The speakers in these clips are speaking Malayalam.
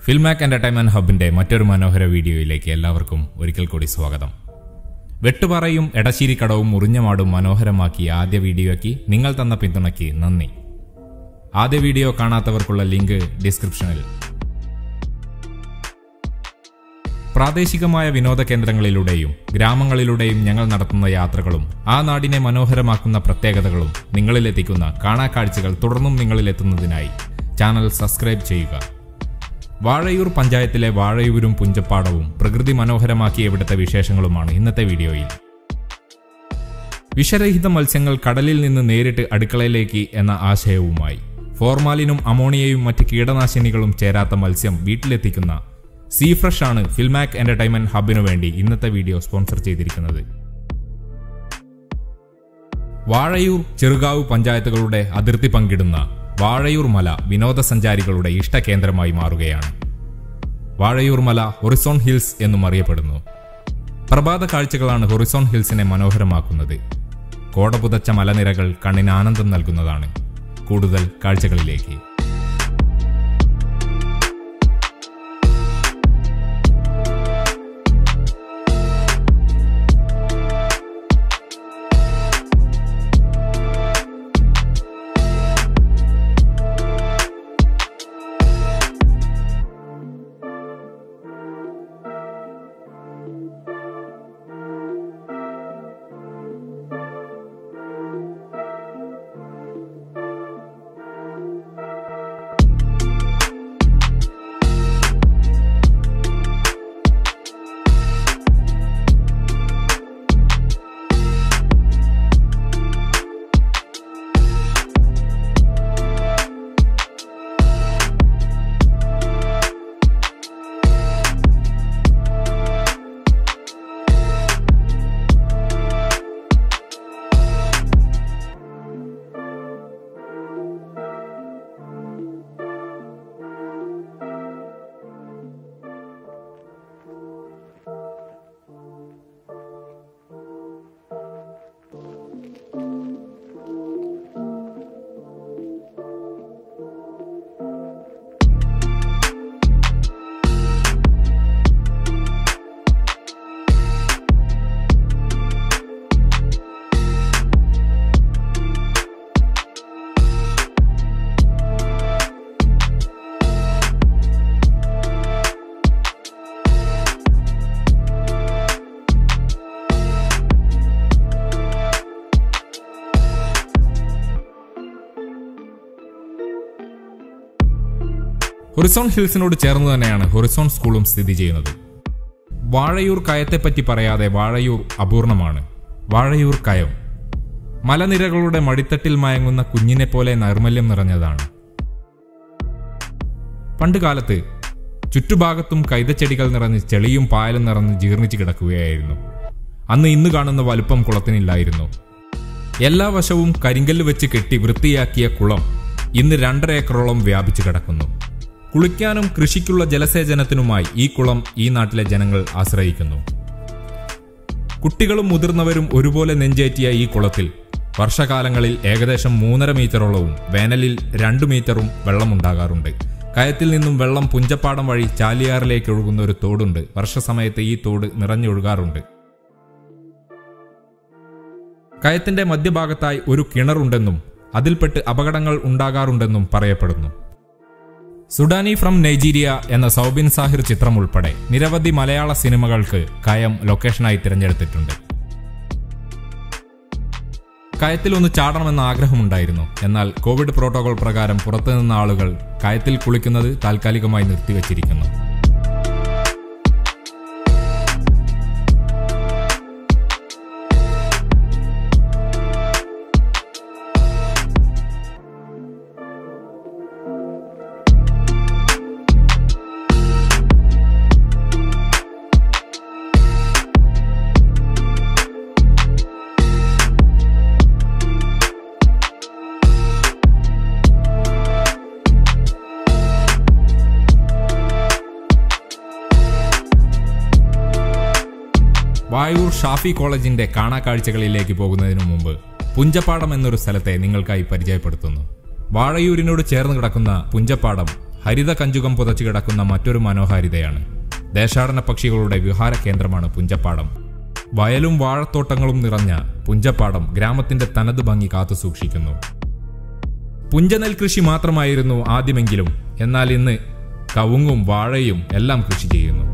ഫിൽമാക് എന്റർടൈൻമെന്റ് ഹബിന്റെ മറ്റൊരു മനോഹര വീഡിയോയിലേക്ക് എല്ലാവർക്കും ഒരിക്കൽ കൂടി സ്വാഗതം വെട്ടുപാറയും എടശ്ശേരിക്കടവും മുറിഞ്ഞമാടും മനോഹരമാക്കി ആദ്യ വീഡിയോയ്ക്ക് നിങ്ങൾ തന്ന പിന്തുണയ്ക്ക് നന്ദി ആദ്യ വീഡിയോ കാണാത്തവർക്കുള്ള ലിങ്ക് ഡിസ്ക്രിപ്ഷനിൽ പ്രാദേശികമായ വിനോദ കേന്ദ്രങ്ങളിലൂടെയും ഗ്രാമങ്ങളിലൂടെയും ഞങ്ങൾ നടത്തുന്ന യാത്രകളും ആ നാടിനെ മനോഹരമാക്കുന്ന പ്രത്യേകതകളും നിങ്ങളിലെത്തിക്കുന്ന കാണാക്കാഴ്ചകൾ തുടർന്നും നിങ്ങളിലെത്തുന്നതിനായി ചാനൽ സബ്സ്ക്രൈബ് ചെയ്യുക വാഴയൂർ പഞ്ചായത്തിലെ വാഴയൂരും പുഞ്ചപ്പാടവും പ്രകൃതി മനോഹരമാക്കിയ ഇവിടുത്തെ വിശേഷങ്ങളുമാണ് ഇന്നത്തെ വീഡിയോയിൽ വിഷരഹിത മത്സ്യങ്ങൾ കടലിൽ നിന്ന് നേരിട്ട് അടുക്കളയിലേക്ക് എന്ന ആശയവുമായി ഫോർമാലിനും അമോണിയയും മറ്റ് കീടനാശിനികളും ചേരാത്ത മത്സ്യം വീട്ടിലെത്തിക്കുന്ന സീ ഫ്രഷ് ആണ് ഫിൽമാക് എന്റർടൈൻമെന്റ് ഹബിനു വേണ്ടി ഇന്നത്തെ വീഡിയോ സ്പോൺസർ ചെയ്തിരിക്കുന്നത് വാഴയൂർ ചെറുകാവ് പഞ്ചായത്തുകളുടെ അതിർത്തി പങ്കിടുന്ന വാഴയൂർ മല വിനോദസഞ്ചാരികളുടെ ഇഷ്ടകേന്ദ്രമായി മാറുകയാണ് വാഴയൂർ മല ഹൊറിസോൺ ഹിൽസ് എന്നും അറിയപ്പെടുന്നു പ്രഭാത കാഴ്ചകളാണ് ഹൊറിസോൺ ഹിൽസിനെ മനോഹരമാക്കുന്നത് കോടപുതച്ച മലനിരകൾ കണ്ണിന് ആനന്ദം നൽകുന്നതാണ് കൂടുതൽ കാഴ്ചകളിലേക്ക് ഹൊറിസോൺ ഹിൽസിനോട് ചേർന്ന് തന്നെയാണ് ഹൊറിസോൺ സ്കൂളും സ്ഥിതി ചെയ്യുന്നത് വാഴയൂർ കയത്തെപ്പറ്റി പറയാതെ വാഴയൂർ അപൂർണമാണ് വാഴയൂർ കയം മലനിരകളുടെ മടിത്തട്ടിൽ മയങ്ങുന്ന കുഞ്ഞിനെ പോലെ നൈർമല്യം നിറഞ്ഞതാണ് പണ്ട് കാലത്ത് ചുറ്റുഭാഗത്തും കൈതച്ചെടികൾ നിറഞ്ഞ് ചെളിയും പായലും നിറഞ്ഞ് ജീർണിച്ച് കിടക്കുകയായിരുന്നു അന്ന് ഇന്ന് കാണുന്ന വലുപ്പം കുളത്തിനില്ലായിരുന്നു എല്ലാ വശവും കരിങ്കല്ല് വെച്ച് കെട്ടി വൃത്തിയാക്കിയ കുളം ഇന്ന് രണ്ടര ഏക്കറോളം വ്യാപിച്ചു കിടക്കുന്നു കുളിക്കാനും കൃഷിക്കുള്ള ജലസേചനത്തിനുമായി ഈ കുളം ഈ നാട്ടിലെ ജനങ്ങൾ ആശ്രയിക്കുന്നു കുട്ടികളും മുതിർന്നവരും ഒരുപോലെ നെഞ്ചേറ്റിയ ഈ കുളത്തിൽ വർഷകാലങ്ങളിൽ ഏകദേശം മൂന്നര മീറ്ററോളവും വേനലിൽ രണ്ടു മീറ്ററും വെള്ളമുണ്ടാകാറുണ്ട് കയത്തിൽ നിന്നും വെള്ളം പുഞ്ചപ്പാടം വഴി ചാലിയാറിലേക്ക് ഒഴുകുന്ന ഒരു തോടുണ്ട് വർഷസമയത്ത് ഈ തോട് നിറഞ്ഞൊഴുകാറുണ്ട് കയത്തിന്റെ മധ്യഭാഗത്തായി ഒരു കിണറുണ്ടെന്നും അതിൽപ്പെട്ട് അപകടങ്ങൾ ഉണ്ടാകാറുണ്ടെന്നും പറയപ്പെടുന്നു സുഡാനി ഫ്രം നൈജീരിയ എന്ന സൗബിൻ സാഹിർ ചിത്രം ഉൾപ്പെടെ നിരവധി മലയാള സിനിമകൾക്ക് കയം ലൊക്കേഷനായി തിരഞ്ഞെടുത്തിട്ടുണ്ട് കയത്തിൽ ഒന്ന് ചാടണമെന്ന ആഗ്രഹമുണ്ടായിരുന്നു എന്നാൽ കോവിഡ് പ്രോട്ടോകോൾ പ്രകാരം പുറത്തുനിന്ന ആളുകൾ കയത്തിൽ കുളിക്കുന്നത് താൽക്കാലികമായി നിർത്തിവച്ചിരിക്കുന്നു വായൂർ ഷാഫി കോളേജിന്റെ കാണാക്കാഴ്ചകളിലേക്ക് പോകുന്നതിനു മുമ്പ് പുഞ്ചപ്പാടം എന്നൊരു സ്ഥലത്തെ നിങ്ങൾക്കായി പരിചയപ്പെടുത്തുന്നു വാഴയൂരിനോട് ചേർന്ന് കിടക്കുന്ന പുഞ്ചപ്പാടം ഹരിത കഞ്ചുകം പുതച്ചു കിടക്കുന്ന മറ്റൊരു മനോഹാരിതയാണ് ദേശാടന പക്ഷികളുടെ വിഹാര കേന്ദ്രമാണ് പുഞ്ചപ്പാടം വയലും വാഴത്തോട്ടങ്ങളും നിറഞ്ഞ പുഞ്ചപ്പാടം ഗ്രാമത്തിന്റെ തനത് ഭംഗി കാത്തു സൂക്ഷിക്കുന്നു പുഞ്ചനെൽ കൃഷി മാത്രമായിരുന്നു ആദ്യമെങ്കിലും എന്നാൽ ഇന്ന് കവുങ്ങും വാഴയും എല്ലാം കൃഷി ചെയ്യുന്നു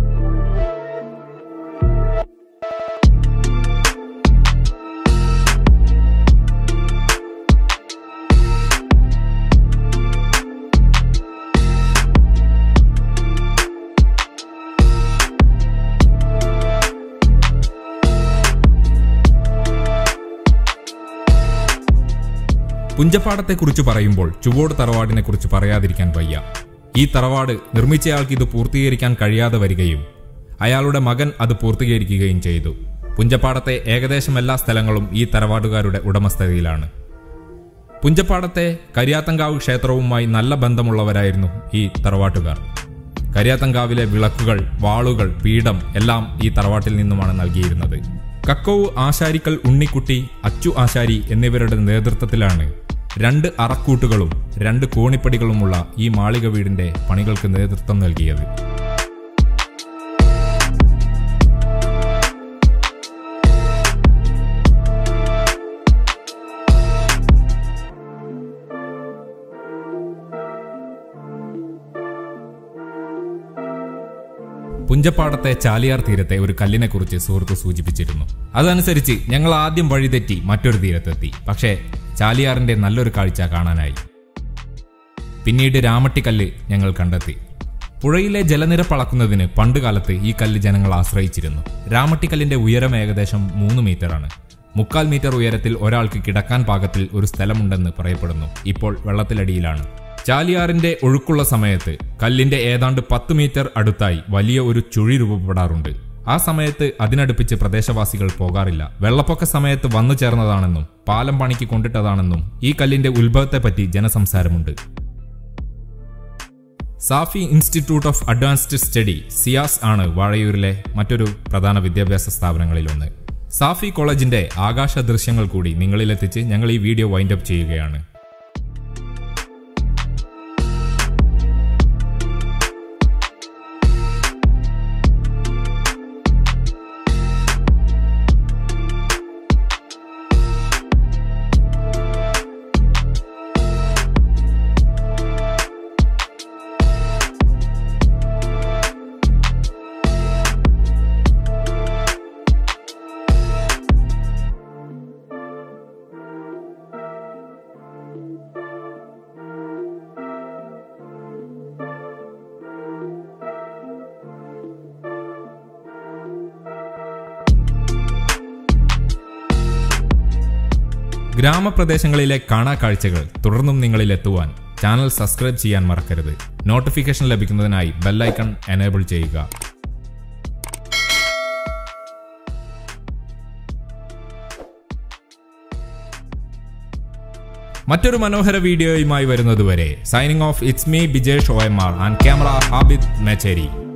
പുഞ്ചപ്പാടത്തെക്കുറിച്ച് പറയുമ്പോൾ ചുവോട് തറവാടിനെ കുറിച്ച് പറയാതിരിക്കാൻ വയ്യ ഈ തറവാട് നിർമ്മിച്ചയാൾക്ക് ഇത് പൂർത്തീകരിക്കാൻ കഴിയാതെ വരികയും അയാളുടെ മകൻ അത് പൂർത്തീകരിക്കുകയും ചെയ്തു പുഞ്ചപ്പാടത്തെ ഏകദേശം എല്ലാ സ്ഥലങ്ങളും ഈ തറവാടുകാരുടെ ഉടമസ്ഥതയിലാണ് പുഞ്ചപ്പാടത്തെ കരിയാത്തങ്കാവ് ക്ഷേത്രവുമായി നല്ല ബന്ധമുള്ളവരായിരുന്നു ഈ തറവാട്ടുകാർ കരിയാത്തങ്കാവിലെ വിളക്കുകൾ വാളുകൾ പീഠം എല്ലാം ഈ തറവാട്ടിൽ നിന്നുമാണ് നൽകിയിരുന്നത് കക്കോവ് ആശാരിക്കൽ ഉണ്ണിക്കുട്ടി അച്ചു ആശാരി എന്നിവരുടെ നേതൃത്വത്തിലാണ് രണ്ട് അറക്കൂട്ടുകളും രണ്ട് കോണിപ്പടികളുമുള്ള ഈ മാളിക വീടിന്റെ പണികൾക്ക് നേതൃത്വം നൽകിയത് പുഞ്ചപ്പാടത്തെ ചാലിയാർ തീരത്തെ ഒരു കല്ലിനെ കുറിച്ച് സുഹൃത്ത് സൂചിപ്പിച്ചിരുന്നു അതനുസരിച്ച് ഞങ്ങൾ ആദ്യം വഴിതെറ്റി മറ്റൊരു തീരത്തെത്തി പക്ഷേ ചാലിയാറിന്റെ നല്ലൊരു കാഴ്ച കാണാനായി പിന്നീട് രാമട്ടിക്കല്ല് ഞങ്ങൾ കണ്ടെത്തി പുഴയിലെ ജലനിരപ്പ് അളക്കുന്നതിന് പണ്ടുകാലത്ത് ഈ കല്ല് ജനങ്ങൾ ആശ്രയിച്ചിരുന്നു രാമട്ടിക്കല്ലിന്റെ ഉയരം ഏകദേശം മൂന്ന് മീറ്ററാണ് മുക്കാൽ മീറ്റർ ഉയരത്തിൽ ഒരാൾക്ക് കിടക്കാൻ പാകത്തിൽ ഒരു സ്ഥലമുണ്ടെന്ന് പറയപ്പെടുന്നു ഇപ്പോൾ വെള്ളത്തിലടിയിലാണ് ചാലിയാറിന്റെ ഒഴുക്കുള്ള സമയത്ത് കല്ലിന്റെ ഏതാണ്ട് പത്ത് മീറ്റർ അടുത്തായി വലിയ ഒരു ചുഴി രൂപപ്പെടാറുണ്ട് ആ സമയത്ത് അതിനടുപ്പിച്ച് പ്രദേശവാസികൾ പോകാറില്ല വെള്ളപ്പൊക്ക സമയത്ത് വന്നു ചേർന്നതാണെന്നും പാലം പണിക്ക് കൊണ്ടിട്ടതാണെന്നും ഈ കല്ലിന്റെ ഉത്ഭവത്തെപ്പറ്റി ജനസംസാരമുണ്ട് Safi institute of advanced study SIAS ആണ് വാഴയൂരിലെ മറ്റൊരു പ്രധാന വിദ്യാഭ്യാസ സ്ഥാപനങ്ങളിലൊന്ന് സാഫി കോളേജിന്റെ ആകാശ ദൃശ്യങ്ങൾ കൂടി നിങ്ങളിലെത്തിച്ച് ഞങ്ങൾ ഈ വീഡിയോ വൈൻഡപ്പ് ചെയ്യുകയാണ് ഗ്രാമപ്രദേശങ്ങളിലെ കാണാ കാഴ്ചകൾ തുടർന്നും നിങ്ങളിൽ എത്തുവാൻ ചാനൽ സബ്സ്ക്രൈബ് ചെയ്യാൻ മറക്കരുത് നോട്ടിഫിക്കേഷൻ ലഭിക്കുന്നതിനായി ബെല്ലൈക്കൺ എനേബിൾ ചെയ്യുക മറ്റൊരു മനോഹര വീഡിയോയുമായി വരുന്നതുവരെ signing off it's me Bijesh O M R and camera Habid Mecheri